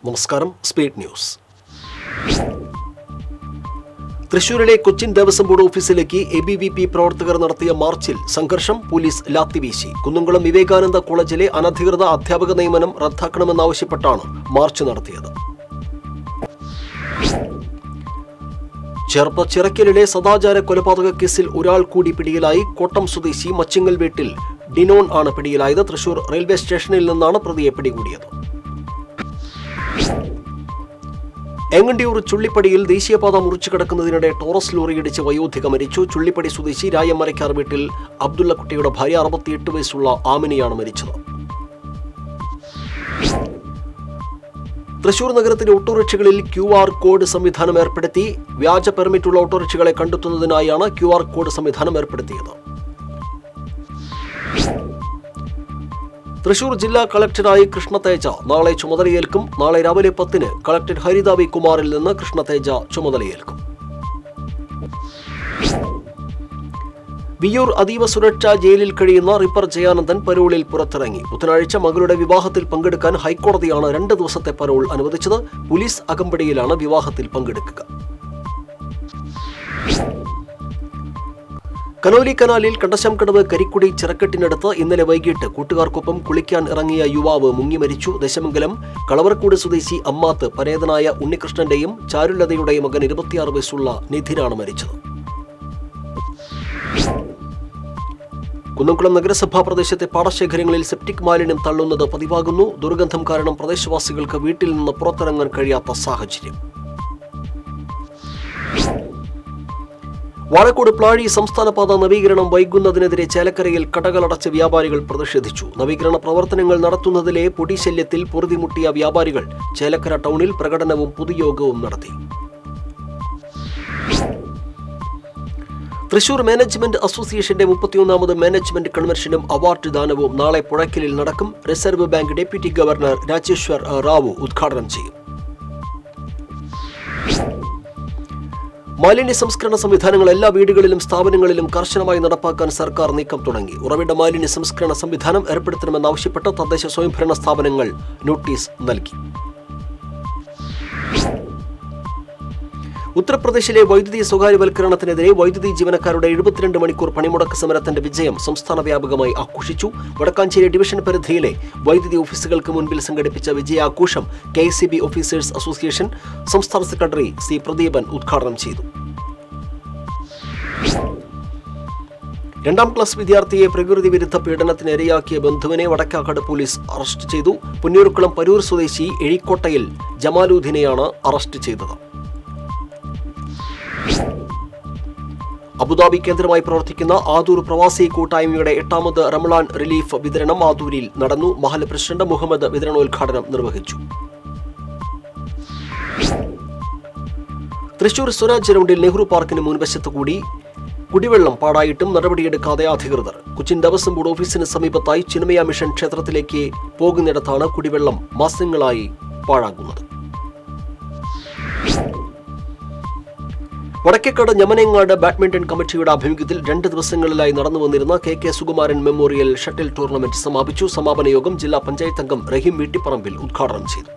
നമസ്കാരം speed news തൃശൂരിലെ Cochin Devaswom board ഓഫീസിലേക്ക് എ ബി വി പി പ്രവർത്തകർ നടത്തിയ മാർച്ചിൽ സംഘർഷം പോലീസ് ലാത്തിവീശി കുന്നംകുളം വിവേകാനന്ദ കോളേജിലെ അനധികൃത അധ്യാപക നിയമനം റദ്ദാക്കണമെന്നാവശ്യപ്പെട്ടാണ് മാർച്ച് നടത്തിയത് ചെറുപ്പ ചിറക്കലിലെ സദാചാര കൊലപാതക കേസിൽ ഒരാൾ കൂടി പിടിയിലായി കോട്ടം സ്വദേശി മച്ചിങ്ങൽ വീട്ടിൽ ഡിനോൺ ആണ് പിടിയിലായത് തൃശൂർ റെയിൽവേ സ്റ്റേഷനിൽ നിന്നാണ് പ്രതിയെ പിടികൂടിയത് എങ്ങണ്ടിയൂർ ചുള്ളിപ്പടിയിൽ ദേശീയപാത മുറിച്ചു കിടക്കുന്നതിനിടെ ടോറസ് ലോറിയിടിച്ച് വയോധിക മരിച്ചു ചുള്ളിപ്പടി സ്വദേശി രായമരക്കാർ വീട്ടിൽ അബ്ദുള്ളക്കുട്ടിയുടെ ഭാര്യ അറുപത്തിയെട്ട് വയസ്സുള്ള ആമിനിയാണ് മരിച്ചത് തൃശൂർ നഗരത്തിലെ ഓട്ടോറിക്ഷകളിൽ ക്യു ആർ കോഡ് സംവിധാനം ഏർപ്പെടുത്തി വ്യാജ പെർമിറ്റുള്ള ഓട്ടോറിക്ഷകളെ കണ്ടെത്തുന്നതിനായാണ് ക്യു ആർ കോഡ് സംവിധാനം ഏർപ്പെടുത്തിയത് തൃശൂർ ജില്ലാ കളക്ടറായി കൃഷ്ണതേജ നാളെ ചുമതലയേൽക്കും നാളെ രാവിലെ പത്തിന് കളക്ടർ ഹരിത വി കുമാറിൽ നിന്ന് കൃഷ്ണതേജ ചുമതലയേൽക്കും വിയൂർ അതീവ സുരക്ഷാ ജയിലിൽ കഴിയുന്ന റിപ്പർ ജയാനന്ദൻ പരോളിൽ പുറത്തിറങ്ങി ബുധനാഴ്ച മകളുടെ വിവാഹത്തിൽ പങ്കെടുക്കാൻ ഹൈക്കോടതിയാണ് രണ്ട് ദിവസത്തെ പരോൾ അനുവദിച്ചത് പോലീസ് അകമ്പടിയിലാണ് വിവാഹത്തിൽ പങ്കെടുക്കുക കനോലി കനാലിൽ കണ്ടശം കടവ് കരിക്കുടി ചിറക്കെട്ടിനടുത്ത് ഇന്നലെ വൈകിട്ട് കൂട്ടുകാർക്കൊപ്പം കുളിക്കാൻ ഇറങ്ങിയ യുവാവ് മുങ്ങി മരിച്ചു ദശമംഗലം കളവർക്കൂട് സ്വദേശി അമ്മാത്ത് പരേതനായ ഉണ്ണികൃഷ്ണന്റെയും ചാരുലതയുടെയും മകൻ ഇരുപത്തിയാറ് വയസ്സുള്ള നിധിനാണ് മരിച്ചത് കുന്നംകുളം നഗരസഭാ പ്രദേശത്തെ പാടശേഖരങ്ങളിൽ സെപ്റ്റിക് മാലിന്യം തള്ളുന്നത് പതിവാകുന്നു ദുർഗന്ധം കാരണം പ്രദേശവാസികൾക്ക് വീട്ടിൽ നിന്ന് പുറത്തിറങ്ങാൻ കഴിയാത്ത സാഹചര്യം വാഴക്കോട് പ്ലാഴി സംസ്ഥാനപാത നവീകരണം വൈകുന്നതിനെതിരെ ചേലക്കരയിൽ കടകളടച്ച് വ്യാപാരികൾ പ്രതിഷേധിച്ചു നവീകരണ പ്രവർത്തനങ്ങൾ നടത്തുന്നതിലെ പൊടിശല്യത്തിൽ പൊറുതിമുട്ടിയ വ്യാപാരികൾ ചേലക്കര ടൗണിൽ പ്രകടനവും പൊതുയോഗവും നടത്തി തൃശൂർ മാനേജ്മെന്റ് അസോസിയേഷന്റെ മുപ്പത്തിയൊന്നാമത് മാനേജ്മെന്റ് കൺവെൻഷനും അവാർഡ് ദാനവും നാളെ പുഴയ്ക്കലിൽ നടക്കും reserve bank deputy governor Rajeshwar Rao ഉദ്ഘാടനം ചെയ്യും മാലിന്യ സംസ്കരണ സംവിധാനങ്ങൾ എല്ലാ വീടുകളിലും സ്ഥാപനങ്ങളിലും കർശനമായി നടപ്പാക്കാൻ സർക്കാർ നീക്കം തുടങ്ങി ഉറവിട മാലിന്യ സംസ്കരണ സംവിധാനം ഏർപ്പെടുത്തണമെന്നാവശ്യപ്പെട്ട് തദ്ദേശ സ്വയംഭരണ സ്ഥാപനങ്ങൾ നോട്ടീസ് നൽകി ഉത്തർപ്രദേശിലെ വൈദ്യുതി സ്വകാര്യവൽക്കരണത്തിനെതിരെ വൈദ്യുതി ജീവനക്കാരുടെ എഴുപത്തിരണ്ട് മണിക്കൂർ പണിമുടക്ക് സമരത്തിന്റെ വിജയം സംസ്ഥാന വ്യാപകമായി ആഘോഷിച്ചു വടക്കാഞ്ചേരി ഡിവിഷൻ പരിധിയിലെ വൈദ്യുതി ഓഫീസുകൾക്ക് മുൻപിൽ സംഘടിപ്പിച്ച വിജയാഘോഷം കെ ഓഫീസേഴ്സ് അസോസിയേഷൻ സംസ്ഥാന സെക്രട്ടറി സി പ്രദീപൻ ഉദ്ഘാടനം ചെയ്തു രണ്ടാം ക്ലാസ് വിദ്യാർത്ഥിയെ പ്രകൃതി വിരുദ്ധ പീഡനത്തിന് ഇരയാക്കിയ ബന്ധുവിനെ വടക്കാക്കാട് പോലീസ് അറസ്റ്റ് ചെയ്തു പുന്നൂർക്കുളം പരൂർ സ്വദേശി എഴിക്കോട്ടയിൽ ജമാലുദ്ദീനെയാണ് അറസ്റ്റ് ചെയ്തത് അബുദാബി കേന്ദ്രമായി പ്രവർത്തിക്കുന്ന ആദൂർ പ്രവാസി കൂട്ടായ്മയുടെ എട്ടാമത് റമളാൻ റിലീഫ് വിതരണം ആദൂരിൽ നടന്നു മഹൽ പ്രസിഡന്റ് മുഹമ്മദ് വിതരണോദ്ഘാടനം നിർവഹിച്ചു തൃശൂർ സ്വരാജ് റൗണ്ടിൽ നെഹ്റു പാർക്കിന് മുൻവശത്തു കൂടി കുടിവെള്ളം പാടായിട്ടും നടപടിയെടുക്കാതെ അധികൃതർ കൊച്ചിൻ ദേവസ്വം ബോർഡ് ഓഫീസിന് സമീപത്തായി ചിന്മയ മിഷൻ ക്ഷേത്രത്തിലേക്ക് പോകുന്നിടത്താണ് കുടിവെള്ളം മാസങ്ങളായി പാഴാകുന്നത് വടക്കേക്കാട് ഞമനങ്ങാട് ബാഡ്മിന്റൺ കമ്മിറ്റിയുടെ ആഭിമുഖ്യത്തിൽ രണ്ട് ദിവസങ്ങളിലായി നടന്നു വന്നിരുന്ന K K Sukumaran memorial shuttle tournament സമാപിച്ചു സമാപന യോഗം ജില്ലാ പഞ്ചായത്ത് അംഗം റഹീം വീട്ടിപ്പറമ്പിൽ ഉദ്ഘാടനം ചെയ്തു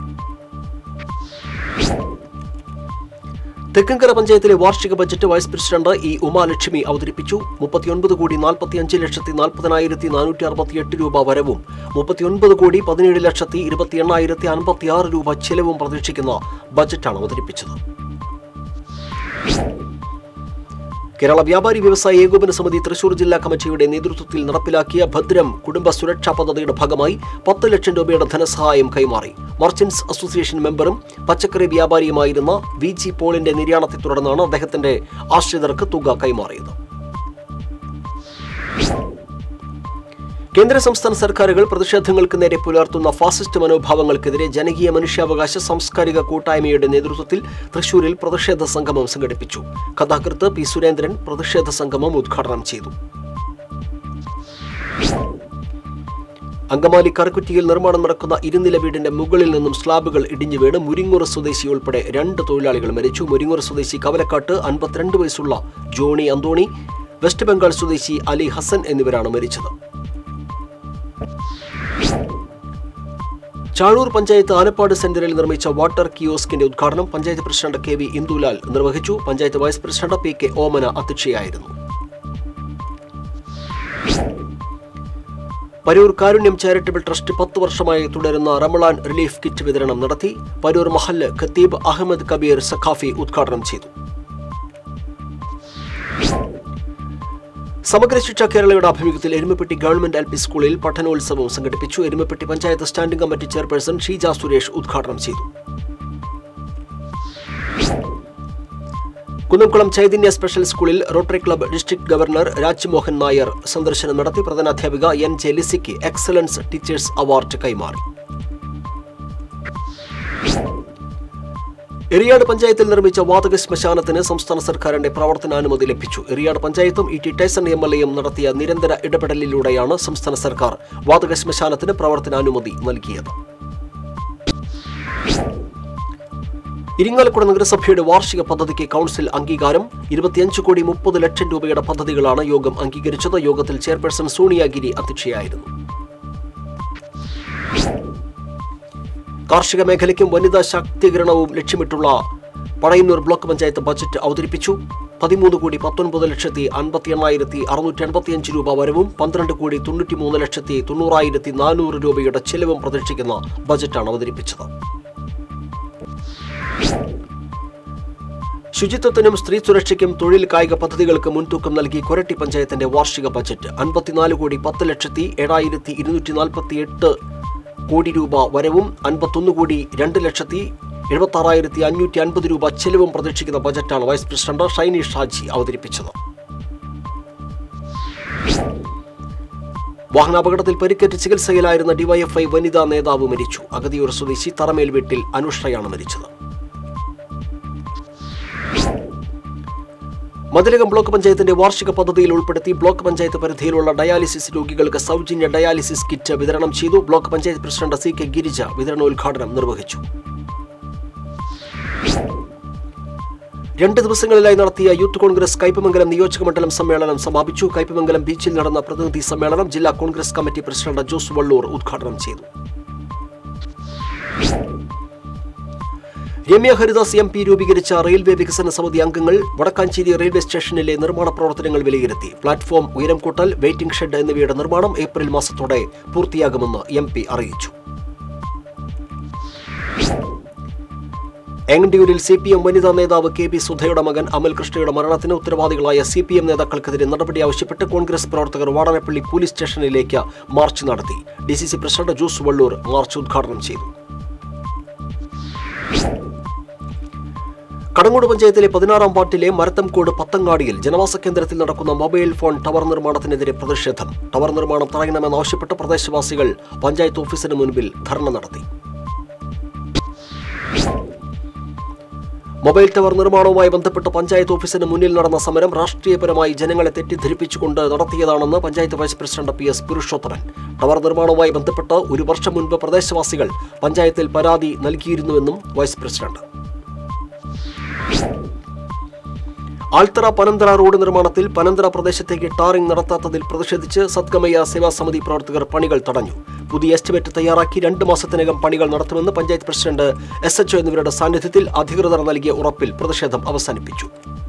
തെക്കങ്കര പഞ്ചായത്തിലെ വാർഷിക budget vice president E Umalakshmi അവതരിപ്പിച്ചു മുപ്പത്തിയൊൻപത് കോടി നാൽപ്പത്തിയഞ്ച് ലക്ഷത്തി നാൽപ്പതിനായിരത്തി നാനൂറ്റി അറുപത്തിയെട്ട് രൂപ വരവും മുപ്പത്തിയൊൻപത് കോടി പതിനേഴ് ലക്ഷത്തി ഇരുപത്തി എണ്ണായിരത്തി അൻപത്തിയാറ് രൂപ ചെലവും പ്രതീക്ഷിക്കുന്ന ബജറ്റാണ് അവതരിപ്പിച്ചത് കേരള വ്യാപാരി വ്യവസായ ഏകോപന സമിതി തൃശൂർ ജില്ലാ കമ്മിറ്റിയുടെ നേതൃത്വത്തിൽ നടപ്പിലാക്കിയ ഭദ്രം കുടുംബ സുരക്ഷാ പദ്ധതിയുടെ ഭാഗമായി പത്ത് ലക്ഷം രൂപയുടെ ധനസഹായം കൈമാറി മർച്ചന്റ്സ് അസോസിയേഷൻ മെമ്പറും പച്ചക്കറി വ്യാപാരിയുമായിരുന്ന വി ജി പോളിന്റെ നിര്യാണത്തെ തുടർന്നാണ് അദ്ദേഹത്തിന്റെ ആശ്രിതർക്ക് തുക കൈമാറിയത് കേന്ദ്ര സംസ്ഥാന സർക്കാരുകൾ പ്രതിഷേധങ്ങൾക്ക് നേരെ പുലർത്തുന്ന ഫാസിസ്റ്റ് മനോഭാവങ്ങൾക്കെതിരെ ജനകീയ മനുഷ്യാവകാശ സാംസ്കാരിക കൂട്ടായ്മയുടെ നേതൃത്വത്തിൽ തൃശൂരിൽ പ്രതിഷേധ സംഗമം സംഘടിപ്പിച്ചു കഥാകൃത്ത് പി സുരേന്ദ്രൻ പ്രതിഷേധ സംഗമം ഉദ്ഘാടനം ചെയ്തു അങ്കമാലി കറുക്കുറ്റിയിൽ നിർമ്മാണം നടക്കുന്ന ഇരുനില വീടിന്റെ മുകളിൽ നിന്നും സ്ലാബുകൾ ഇടിഞ്ഞു വീണ് മുരിങ്ങൂർ സ്വദേശി ഉൾപ്പെടെ രണ്ട് തൊഴിലാളികൾ മരിച്ചു മുരിങ്ങൂർ സ്വദേശി കവലക്കാട്ട് അൻപത്തിരണ്ട് വയസ്സുള്ള ജോണി അന്തോണി വെസ്റ്റ് ബംഗാൾ സ്വദേശി അലി ഹസൻ എന്നിവരാണ് മരിച്ചത് ചാഴൂർ പഞ്ചായത്ത് ആനപ്പാട് സെന്ററിൽ നിർമ്മിച്ച വാട്ടർ കിയോസ്കിന്റെ ഉദ്ഘാടനം panchayat president K V Indulal നിർവഹിച്ചു panchayat vice president P K Omana അധ്യക്ഷയായിരുന്നു പരൂർ കാരുണ്യം ചാരിറ്റബിൾ ട്രസ്റ്റ് പത്ത് വർഷമായി തുടരുന്ന റമളാൻ റിലീഫ് കിറ്റ് വിതരണം നടത്തി പരൂർ മഹല്ല് ഖത്തീബ് അഹമ്മദ് കബീർ സഖാഫി ഉദ്ഘാടനം ചെയ്തു സമഗ്ര ശിക്ഷ കേരളയുടെ ആഭിമുഖ്യത്തിൽ എരുമപ്പെട്ടി ഗവൺമെന്റ് എൽ പി സ്കൂളിൽ പഠനോത്സവം സംഘടിപ്പിച്ചു Erumapetty panchayat standing committee chairperson Sheeja Suresh ഉദ്ഘാടനം ചെയ്തു കുന്നംകുളം ചൈതന്യ സ്പെഷ്യൽ സ്കൂളിൽ Rotary club district governor Rajmohan Nair സന്ദർശനം നടത്തി പ്രധാനാധ്യാപിക എൻ ജെ ലിസിക്ക് എക്സലൻസ് ടീച്ചേഴ്സ് അവാർഡ് കൈമാറി എറിയാട് പഞ്ചായത്തിൽ നിർമ്മിച്ച വാതക ശ്മശാനത്തിന് സംസ്ഥാന സർക്കാരിന്റെ പ്രവർത്തനാനുമതി ലഭിച്ചു എറിയാട് പഞ്ചായത്തും E T Tyson M L എയും നടത്തിയ നിരന്തര ഇടപെടലിലൂടെയാണ് സംസ്ഥാന സർക്കാർ വാതക ശ്മശാനത്തിന് പ്രവർത്തനാനുമതി നൽകിയത് ഇരിങ്ങാലക്കുട നഗരസഭയുടെ വാർഷിക പദ്ധതിക്ക് കൗൺസിൽ അംഗീകാരം ഇരുപത്തിയഞ്ച് കോടി മുപ്പത് ലക്ഷം രൂപയുടെ പദ്ധതികളാണ് യോഗം അംഗീകരിച്ചത് യോഗത്തിൽ ചെയർപേഴ്സൺ സോണിയാഗിരി അധ്യക്ഷയായിരുന്നു കാർഷിക മേഖലയ്ക്കും വനിതാ ശാക്തീകരണവും ലക്ഷ്യമിട്ടുള്ള പടയന്നൂർ ബ്ലോക്ക് പഞ്ചായത്ത് ബജറ്റ് അവതരിപ്പിച്ചു പതിമൂന്ന് കോടി പത്തൊൻപത് ലക്ഷത്തി അൻപത്തി എണ്ണായിരത്തി അറുന്നൂറ്റി അൻപത്തിയഞ്ച് രൂപ വരവും പന്ത്രണ്ട് കോടി തൊണ്ണൂറ്റി മൂന്ന് ലക്ഷത്തി തൊണ്ണൂറായിരത്തി നാനൂറ് രൂപയുടെ ചെലവും പ്രതീക്ഷിക്കുന്ന ബജറ്റാണ് അവതരിപ്പിച്ചത് ശുചിത്വത്തിനും സ്ത്രീ സുരക്ഷയ്ക്കും തൊഴിൽ കായിക പദ്ധതികൾക്ക് മുൻതൂക്കം നൽകി കൊരട്ടി പഞ്ചായത്തിന്റെ വാർഷിക ബജറ്റ് അൻപത്തിനാല് കോടി പത്ത് ലക്ഷത്തി ഏഴായിരത്തി ഇരുന്നൂറ്റി നാൽപ്പത്തി എട്ട് കോടി രൂപ വരവും അൻപത്തൊന്ന് കോടി രണ്ട് ലക്ഷത്തി എഴുപത്തി ആറായിരത്തി അഞ്ഞൂറ്റി അൻപത് രൂപ ചെലവും പ്രതീക്ഷിക്കുന്ന ബജറ്റാണ് വൈസ് പ്രസിഡന്റ് ഷൈനി ഷാജി അവതരിപ്പിച്ചത് വാഹനാപകടത്തിൽ പരിക്കേറ്റ് ചികിത്സയിലായിരുന്ന ഡിവൈഎഫ്ഐ വനിതാ നേതാവ് മരിച്ചു അഗതിയൂർ സ്വദേശി തറമേൽ വീട്ടിൽ അനുഷ്ഠയാണ് മരിച്ചത് മതിലകം ബ്ലോക്ക് പഞ്ചായത്തിന്റെ വാർഷിക പദ്ധതിയിൽ ഉൾപ്പെടുത്തി ബ്ലോക്ക് പഞ്ചായത്ത് പരിധിയിലുള്ള ഡയാലിസിസ് രോഗികൾക്ക് സൗജന്യ ഡയാലിസിസ് കിറ്റ് വിതരണം ചെയ്തു block panchayat president C K Girija വിതരണോദ്ഘാടനം നിർവഹിച്ചു രണ്ട് ദിവസങ്ങളിലായി നടത്തിയ യൂത്ത് കോൺഗ്രസ് കയ്പമംഗലം നിയോജകമണ്ഡലം സമ്മേളനം സമാപിച്ചു കയ്പമംഗലം ബീച്ചിൽ നടന്ന പ്രതിനിധി സമ്മേളനം ജില്ലാ Congress committee president Jose Valloor ഉദ്ഘാടനം ചെയ്തു രമ്യ ഹരിദാസ് എം പി രൂപീകരിച്ച റെയിൽവേ വികസന സമിതി അംഗങ്ങൾ വടക്കാഞ്ചേരി റെയിൽവേ സ്റ്റേഷനിലെ നിർമ്മാണ പ്രവർത്തനങ്ങൾ വിലയിരുത്തി പ്ലാറ്റ്ഫോം ഉയരം കൂട്ടൽ വെയിറ്റിംഗ് ഷെഡ് എന്നിവയുടെ നിർമ്മാണം ഏപ്രിൽ മാസത്തോടെ പൂർത്തിയാകുമെന്ന് എം പി അറിയിച്ചു എങ്ങണ്ടിയൂരിൽ സി പി എം വനിതാ നേതാവ് കെ പി സുധയുടെ മകൻ അമൽ കൃഷ്ണയുടെ മരണത്തിന് ഉത്തരവാദികളായ സി പി എം നേതാക്കൾക്കെതിരെ നടപടി ആവശ്യപ്പെട്ട് കോൺഗ്രസ് പ്രവർത്തകർ വാടനപ്പള്ളി പോലീസ് സ്റ്റേഷനിലേക്ക് മാർച്ച് നടത്തി D C C president Jose Valloor march ഉദ്ഘാടനം ചെയ്തു കടങ്ങോട് പഞ്ചായത്തിലെ പതിനാറാം വാർഡിലെ മരത്തംകോട് പത്തങ്ങാടിയിൽ ജനവാസ കേന്ദ്രത്തിൽ നടക്കുന്ന മൊബൈൽ ഫോൺ ടവർ നിർമ്മാണത്തിനെതിരെ പ്രതിഷേധം ടവർ നിർമ്മാണം തടയണമെന്നാവശ്യപ്പെട്ട് പ്രദേശവാസികൾ പഞ്ചായത്ത് ഓഫീസിന് മുൻപിൽ ധർണ നടത്തി മൊബൈൽ ടവർ നിർമ്മാണവുമായി ബന്ധപ്പെട്ട് പഞ്ചായത്ത് ഓഫീസിന് മുന്നിൽ നടന്ന സമരം രാഷ്ട്രീയപരമായി ജനങ്ങളെ തെറ്റിദ്ധരിപ്പിച്ചുകൊണ്ട് നടത്തിയതാണെന്ന് panchayat vice president P S Purushothaman tower നിർമ്മാണവുമായി ബന്ധപ്പെട്ട് ഒരു വർഷം മുൻപ് പ്രദേശവാസികൾ പഞ്ചായത്തിൽ പരാതി നൽകിയിരുന്നുവെന്നും vice president Althara Panantara road നിർമ്മാണത്തിൽ പനന്തറ പ്രദേശത്തേക്ക് ടാറിംഗ് നടത്താത്തതിൽ പ്രതിഷേധിച്ച് സദ്ഗമയ സേവാ സമിതി പ്രവർത്തകർ പണികൾ തടഞ്ഞു പുതിയ എസ്റ്റിമേറ്റ് തയ്യാറാക്കി രണ്ട് മാസത്തിനകം പണികൾ നടത്തുമെന്ന് പഞ്ചായത്ത് പ്രസിഡന്റ് എസ് എച്ച്ഒ എന്നിവരുടെ സാന്നിധ്യത്തിൽ അധികൃതർ നൽകിയ ഉറപ്പിൽ പ്രതിഷേധം അവസാനിപ്പിച്ചു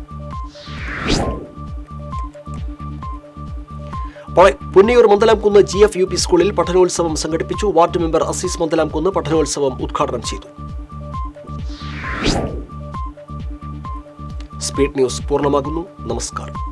പഴ- Punnayur Mandalamkunnu G F U P സ്കൂളിൽ പഠനോത്സവം സംഘടിപ്പിച്ചു വാർഡ് മെമ്പർ അസീസ് മന്ദലാംകുന്ന് പഠനോത്സവം ഉദ്ഘാടനം ചെയ്തു സ്പീഡ് ന്യൂസ് പൂർണ്ണമാകുന്നു നമസ്കാരം